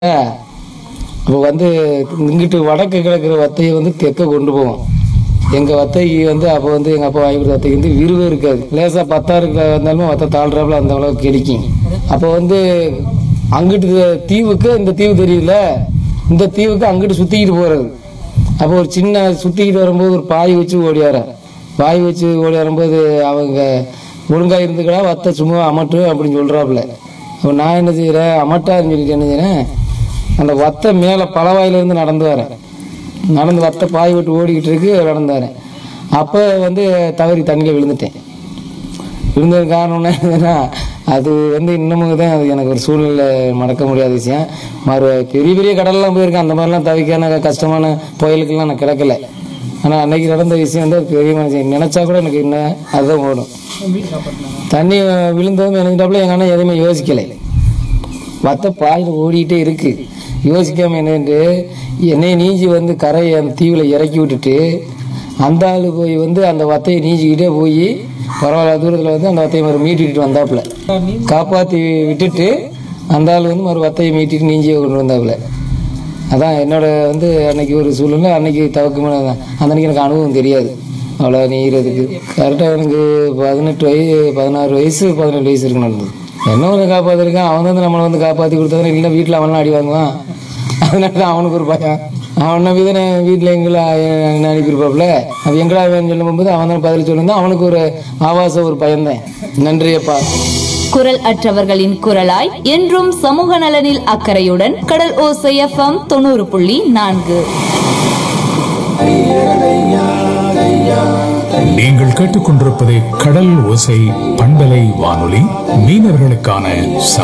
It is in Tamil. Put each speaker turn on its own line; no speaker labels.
அப்போ வந்து இங்கிட்டு வடக்கு கிடக்கிற வத்தையை வந்து தெற்க கொண்டு போவோம் எங்கள் வத்தைக்கு வந்து அப்போ வந்து எங்கள் அப்பா வாங்கி கொடுத்த வத்தைக்கு வந்து விரிவே இருக்காது லேசாக பத்தாயிரம் வந்தாலுமே வத்தை தாழ்றாப்புல அந்த அளவுக்கு கிடைக்கும் அப்போ வந்து அங்கிட்டு தீவுக்கு இந்த தீவு தெரியல இந்த தீவுக்கு அங்கிட்டு சுற்றிக்கிட்டு போகிறது அப்போ ஒரு சின்ன சுற்றிக்கிட்டு வரும்போது ஒரு பாய் வச்சு ஓடியாரன் பாய் வச்சு ஓடி வரும்போது அவங்க ஒழுங்காக இருந்துக்கடா வத்தை சும்மா அமட்டு அப்படின்னு சொல்கிறாப்புல அப்போ நான் என்ன செய்கிறேன் அமட்டாருன்னு சொல்லிட்டு என்ன செய்கிறேன் அந்த வத்தை மேலே பலவாயிலிருந்து நடந்து வரேன் நடந்து வத்தை பாய் விட்டு ஓடிக்கிட்டு இருக்கு நடந்து வரேன் அப்போ வந்து தவறி தண்ணியில் விழுந்துட்டேன் விழுந்தது காரணம் என்னன்னா அது வந்து இன்னமும் தான் அது எனக்கு ஒரு சூழ்நிலை மறக்க முடியாத விஷயம் மறு பெரிய பெரிய கடல்லாம் போயிருக்கேன் அந்த மாதிரிலாம் தவிக்கான கஷ்டமான புயலுக்கெல்லாம் நான் கிடக்கல ஆனால் அன்னைக்கு நடந்த விஷயம் வந்து அது பெரிய மனுஷன் நினச்சா கூட எனக்கு என்ன அதுதான் ஓடும் தண்ணி விழுந்ததும் நினைஞ்சாப்புல எங்கள் அண்ணன் எதுவுமே யோசிக்கலை வத்த பாயில் ஓடிக்கிட்டே இருக்கு யோசிக்காம என்னன்ட்டு என்னைய நீஞ்சி வந்து கரையை அந்த தீவில் இறக்கி விட்டுட்டு அந்த ஆள் போய் வந்து அந்த வத்தையை நீஞ்சிக்கிட்டே போய் பரவாயில்ல தூரத்தில் வந்து அந்த வத்தையை மறு மீட்டிட்டு வந்தாப்புல காப்பாற்றி விட்டுட்டு அந்த ஆள் வந்து மறு வத்தையை மீட்டிட்டு நீஞ்சி கொண்டு வந்தாப்புல அதான் என்னோட வந்து அன்னைக்கு ஒரு சூழ்நிலை அன்னைக்கு தவக்கமான அந்த அன்னைக்கு எனக்கு அனுபவம் தெரியாது அவ்வளோ நீகிறதுக்கு கரெக்டாக எனக்கு பதினெட்டு வயசு பதினாறு வயசு பதினெட்டு வயசு இருக்கு நடந்தது என்ன ஒரு காப்பாற்றிருக்கான் அவன் வந்து நம்மளை வந்து காப்பாற்றி கொடுத்தவன் இல்லை வீட்டில் அவன்லாம் அடி வாங்குவான் அதனால தான் அவனுக்கு ஒரு பயம் அவன் நம்பி தானே வீட்டில் எங்களை என்ன அனுப்பியிருப்பாப்புல அது எங்கடா வேணும்னு சொல்லும் போது அவன் தான் பதில் சொல்லியிருந்தான் அவனுக்கு ஒரு ஆபாச ஒரு பயந்தேன் நன்றி அப்பா
குரல் அற்றவர்களின் குரலாய் என்றும் சமூக நலனில் அக்கறையுடன் கடல் ஓசை எஃப்எம் தொண்ணூறு புள்ளி நான்கு
நீங்கள் கேட்டுக்கொண்டிருப்பது கடல் ஓசை பண்பலை வானொலி மீனவர்களுக்கான